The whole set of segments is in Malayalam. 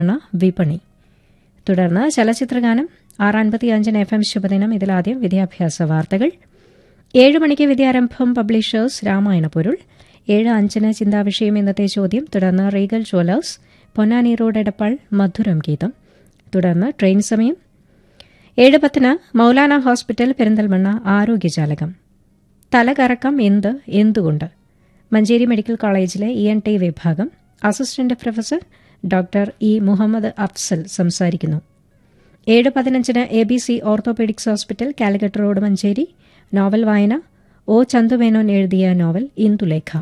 ണ വിപണി തുടർന്ന് ചലച്ചിത്രഗാനം ആറ് അൻപത്തിയഞ്ചിന് എഫ് എം ശുഭദിനം ഇതിലാദ്യം വിദ്യാഭ്യാസ വാർത്തകൾ ഏഴ് മണിക്ക് വിദ്യാരംഭം പബ്ലിഷേഴ്സ് രാമായണ പൊരുൾ ഏഴ് അഞ്ചിന് ചിന്താവിഷയം ഇന്നത്തെ ചോദ്യം തുടർന്ന് Regal Jewellers Ponnani road Edappal മധുരം ഗീതം തുടർന്ന് ട്രെയിൻ സമയം ഏഴ് പത്തിന് മൌലാന ഹോസ്പിറ്റൽ പെരിന്തൽമണ്ണ ആരോഗ്യജാലകം തലകറക്കം എന്ത് എന്തുകൊണ്ട് മഞ്ചേരി മെഡിക്കൽ കോളേജിലെ ഇ എൻ ടി വിഭാഗം assistant professor doctor E Muhammad Afsal സംസാരിക്കുന്നു ഏഴ് പതിനഞ്ചിന് A B C orthopaedics hospital Calicut road Manjeri novel വായന ഒ ചന്തുമേനോൻ എഴുതിയ നോവൽ ഇന്ദുലേഖ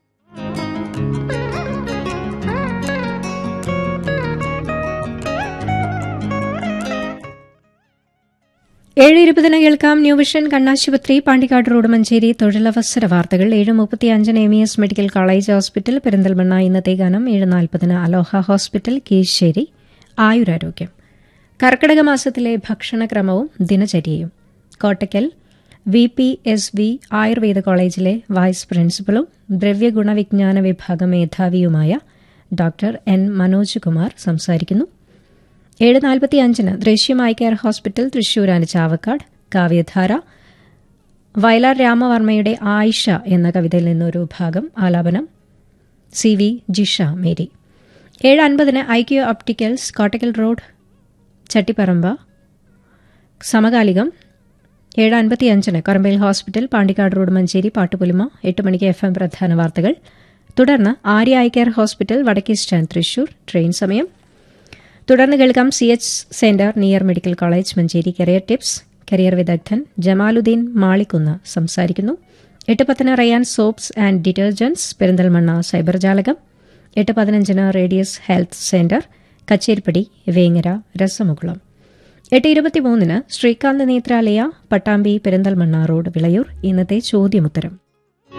ഏഴ് ഇരുപതിന് കേൾക്കാം ന്യൂ വിഷൻ കണ്ണാശുപത്രി പാണ്ടിക്കാട് റോഡ് മഞ്ചേരി തൊഴിലവസര വാർത്തകൾ ഏഴ് മുപ്പത്തി അഞ്ചിന് M E S medical college hospital Perinthalmanna ഇന്നത്തെ ഗാനം ഏഴ് നാൽപ്പതിന് അലോഹ ഹോസ്പിറ്റൽ കീശ്ശേരി ആയുരാരോഗ്യം കർക്കിടക മാസത്തിലെ ഭക്ഷണക്രമവും ദിനചര്യയും Kottakkal V P S V Ayurveda കോളേജിലെ വൈസ് പ്രിൻസിപ്പലും ദ്രവ്യഗുണവിജ്ഞാന വിഭാഗം മേധാവിയുമായ ഡോക്ടർ എൻ മനോജ് കുമാർ സംസാരിക്കുന്നു ഏഴ് നാൽപ്പത്തി അഞ്ചിന് ദൃശ്യം ഐ കെയർ ഹോസ്പിറ്റൽ തൃശൂരാന് ചാവക്കാട് കാവ്യധാര വയലാർ രാമവർമ്മയുടെ ആയിഷ എന്ന കവിതയിൽ നിന്നൊരു ഭാഗം ആലാപനം സി വി ജിഷ മേരി ഏഴ് അൻപതിന് I Q opticals Kottakkal road Chattiparamba സമകാലികം ഏഴ് അൻപത്തി അഞ്ചിന് കൊറമ്പയിൽ ഹോസ്പിറ്റൽ പാണ്ടിക്കാട് റോഡ് മഞ്ചേരി പാട്ടുപുലിമ എട്ട് മണിക്ക് എഫ് എം പ്രധാന വാർത്തകൾ തുടർന്ന് ആര്യ ഐ കെയർ ഹോസ്പിറ്റൽ വടക്കേ സ്റ്റാൻഡ് തൃശൂർ ട്രെയിൻ സമയം തുടർന്ന് കേൾക്കാം C H centre near medical college Manjeri career tips career വിദഗ്ധൻ ജമാലുദ്ദീൻ മാളിക്കുന്ന് സംസാരിക്കുന്നു എട്ട് പത്തിന് Rayan soaps and detergents Perinthalmanna cyber ജാലകം എട്ട് പതിനഞ്ചിന് radius health centre Kacheripadi Vengara രസമുകുളം എട്ട് ഇരുപത്തിമൂന്നിന് ശ്രീകാന്ത് നേത്രാലയ പട്ടാമ്പി പെരിന്തൽമണ്ണ റോഡ് വിളയൂർ ഇന്നത്തെ ചോദ്യമുത്തരം